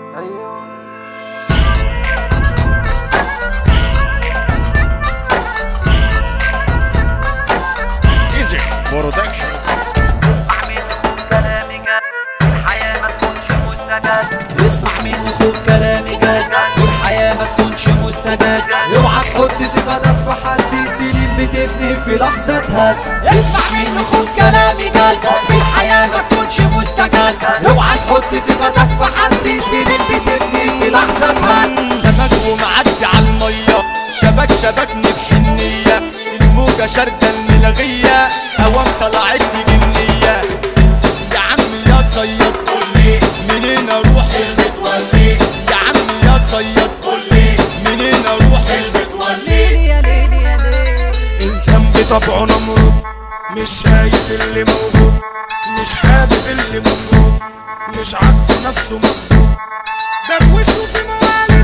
ايزي برودكشن كلامي جد الحياة ما تكونش مستجد اسمع مني خد كلامي جد والحياة ما تكونش مستجد اوعى تحط ثقتك في حد سنين بتبني في لحظة هد اسمع مني خد كلامي جد والحياة ما تكونش مستجد اوعى تحط ثقتك في حد سنين بتبني في لحظة هد سمك ومعدي على المية شبك شبكني بحنية الموجة شاردة الملغية هوام طلعتني جنية يا عم يا صياد قولي منين اروح المتولي يا عم يا صياد قولي منين اروح المتولي يا ليل يا ليل انسان بطبعه نمرود مش شايف اللي موجود مش حابب اللي مفروض مش عاجبه نفسه مظبوط دروشه في موالد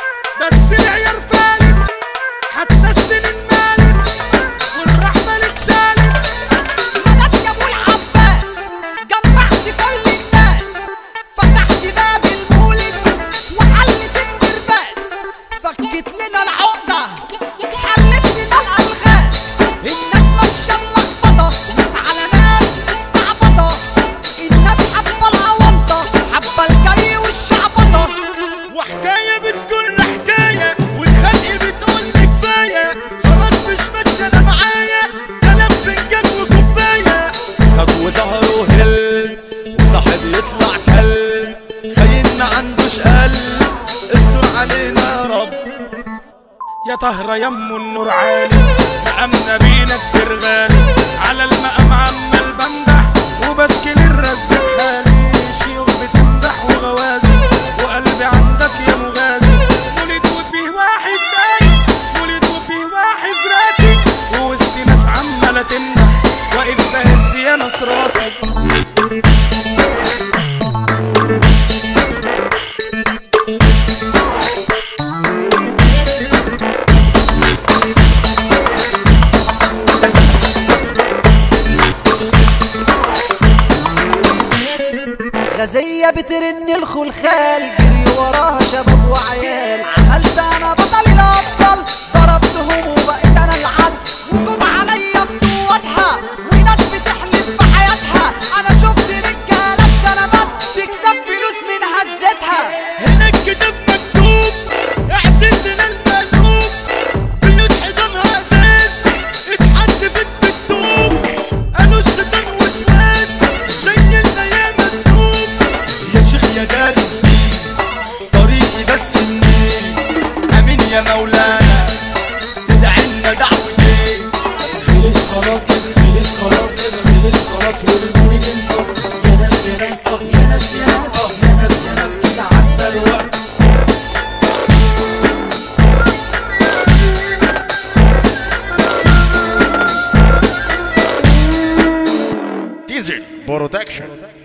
بس العيار فالت حتى السنين مالت والرحمة اتشالت مدد يا ابو العباس جمعت كل الناس فتحت باب المولد وحلت الترباس فكت لنا العقدة حلت لنا الألغاز الناس ماشية ملخبطة ناس على ناس مستعبطة الناس حبة الأونطة حبة الجري والشعبطة وحكاية بتقول حكاية والخلق بتقول لي كفاية خلاص مش ماشية انا معايا كلام فنجان وكوباية طب وظهره هل وصاحب يطلع كل خاين ما عندوش قلب استر علينا يا رب يا طهرة يم النور عالي مقامنا بينا كتير غالي على المقام عمال بمدح وبشكي للرزق حالي شيوخ بتمدح وغوازي وقلبي عندك يا مغازي ولد وفيه واحد داي ولد وفيه واحد راسي ووسط ناس عمالة تمدح واقف بهز يا ناس راسي غزية بترن الخلخال جري وراها شباب وعيال عملت انا بطل الابطال ضربتهم وبقيت انا العل وجم عليا بقوتها وناس بتحلف بحياتها انا شفت رجاله بشنبات تكسب فلوس من هزتها هنا الكتاب مكتوب اعتزنا المقلوب بيوت حيطانها ازاز اتحدفت بالطوب قالوا الشيطان وسواس شايلنا يا مسلوب يا شيخ يا دارس دين طريقي بس منين امين يا مولانا تدعينا دعوتين خلص خلاص كده خلص خلاص كده خلص خلاص والمولد انفض يا ناس يا ناس طب يا ناس يا ناس طب يا ناس يا ناس كده عدى الوقت ايزي برودكشن